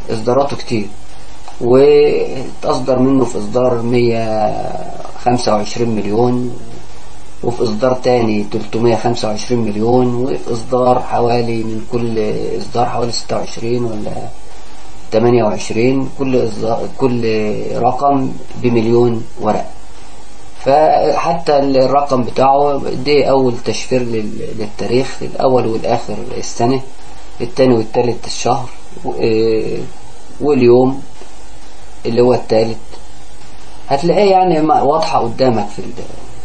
اصداراته كتير وتصدر منه في اصدار 125 مليون وفي اصدار تاني 325 مليون وفي اصدار حوالي من كل اصدار حوالي 26 ولا 28 كل إصدار كل رقم بمليون ورقة فحتى الرقم بتاعه دي أول تشفير لل- للتاريخ الأول والآخر السنة التاني والتالت الشهر و- إيه، واليوم اللي هو التالت هتلاقيه يعني ما- واضحة قدامك في ال-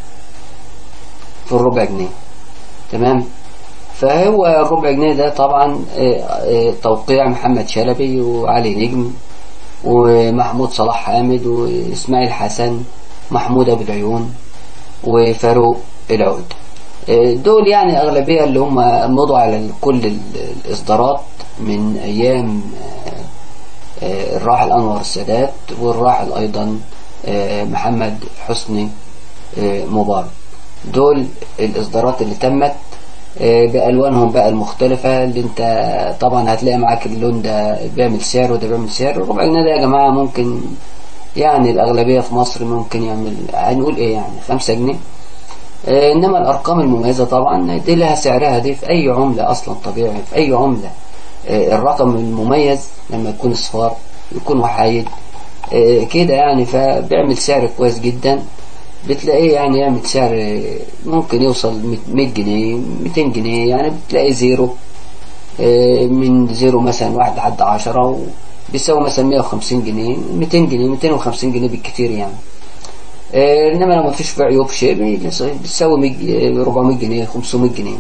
في الربع جنيه تمام فهو الربع جنيه ده طبعا آه، آه، توقيع محمد شلبي وعلي نجم ومحمود صلاح حامد واسماعيل حسن محمود ابو العيون وفاروق العود آه، دول يعني اغلبيه اللي هم مضوا على كل ال- الاصدارات من ايام آه، آه، الراحل انور السادات والراحل ايضا آه، محمد حسني آه، مبارك دول الاصدارات اللي تمت آه، بألوانهم بقى المختلفة اللي انت طبعا هتلاقي معاك اللون ده بيعمل سعر وده بيعمل سعر الربع جنيه ده يا جماعة ممكن يعني الأغلبية في مصر ممكن يعمل هنقول ايه يعني خمسة جنيه آه، انما الارقام المميزة طبعا دي لها سعرها دي في اي عملة اصلا طبيعي في اي عملة آه، الرقم المميز لما يكون اصفار يكون وحايد آه، كده يعني فبيعمل سعر كويس جدا بتلاقيه يعني يعمل سعر آه، ممكن يوصل 100 جنيه 200 جنيه يعني بتلاقي زيرو آه، من زيرو مثلا واحد لحد عشرة بيساوي مثلا 150 جنيه 200 جنيه 250 جنيه بالكتير يعني آه، انما لو ما فيش في عيوب شيء بتساوي 100 400 جنيه 500 جنيه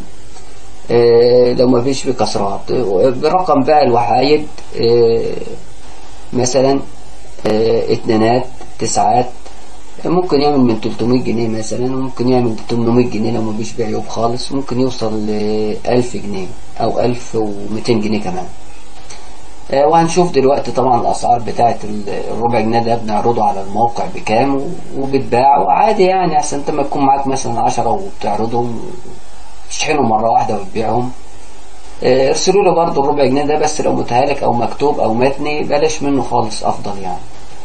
آه، لو ما فيش بكسرات آه، برقم بقى الوحايد آه، مثلا آه، اتنينات تسعات ممكن يعمل من 300 جنيه مثلا وممكن يعمل 800 جنيه لو ما فيش بعيوب خالص ممكن يوصل ل 1000 جنيه او 1200 جنيه كمان آه، وهنشوف دلوقتي طبعا الاسعار بتاعه ال- الربع جنيه ده بنعرضه على الموقع بكام و- وبتباع وعادي يعني احسن انت ما يكون معاك مثلا 10 وبتعرضهم تشحنهم مره واحده وتبيعهم آه، ارسلوا له برضه الربع جنيه ده بس لو متهالك او مكتوب او متني بلاش منه خالص افضل يعني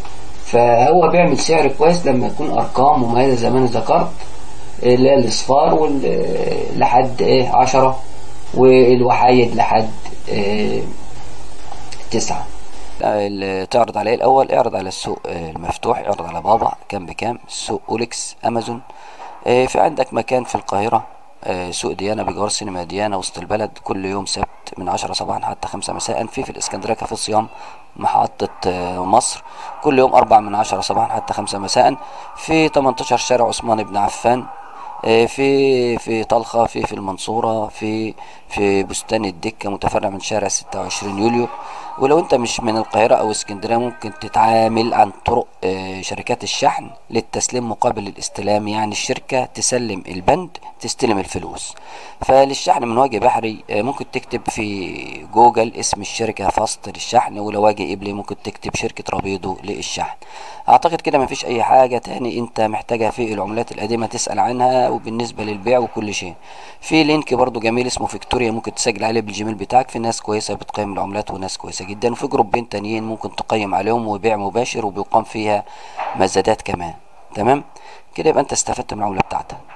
فهو بيعمل سعر كويس لما يكون ارقام مميزه زي ما انا ذكرت اللي هي الاصفار وال آه، لحد ايه عشرة والوحايد لحد آه، تسعة اللي تعرض عليه الاول اعرض على السوق آه، المفتوح اعرض على بابا كام بكام سوق اوليكس امازون آه، في عندك مكان في القاهرة آه، سوق ديانة بجوار سينما ديانة وسط البلد كل يوم سبت من عشرة صباحا حتى خمسة مساء في في الاسكندرية كافيه صيام محطة آه، مصر كل يوم أربعة من عشرة صباحا حتى خمسة مساء في 18 شارع عثمان بن عفان آه، في في طلخة في في المنصورة في في بستان الدكة متفرع من شارع 26 يوليو ولو انت مش من القاهرة او اسكندرية ممكن تتعامل عن طرق آه، شركات الشحن للتسليم مقابل الاستلام يعني الشركة تسلم البند تستلم الفلوس فللشحن من وجه بحري آه، ممكن تكتب في جوجل اسم الشركة فاست للشحن ولو وجه قبلي ممكن تكتب شركة رابيدو للشحن اعتقد كده مفيش اي حاجة تاني انت محتاجها في العملات القديمة تسأل عنها وبالنسبة للبيع وكل شيء في لينك برضو جميل اسمه فيكتوريا ممكن تسجل عليه بالجيميل بتاعك في ناس كويسة بتقيم العملات وناس كويسة جدا وفي جروبين تانيين ممكن تقيم عليهم وبيع مباشر وبيقام فيها مزادات كمان تمام كده يبقى انت استفدت من العملة بتاعتك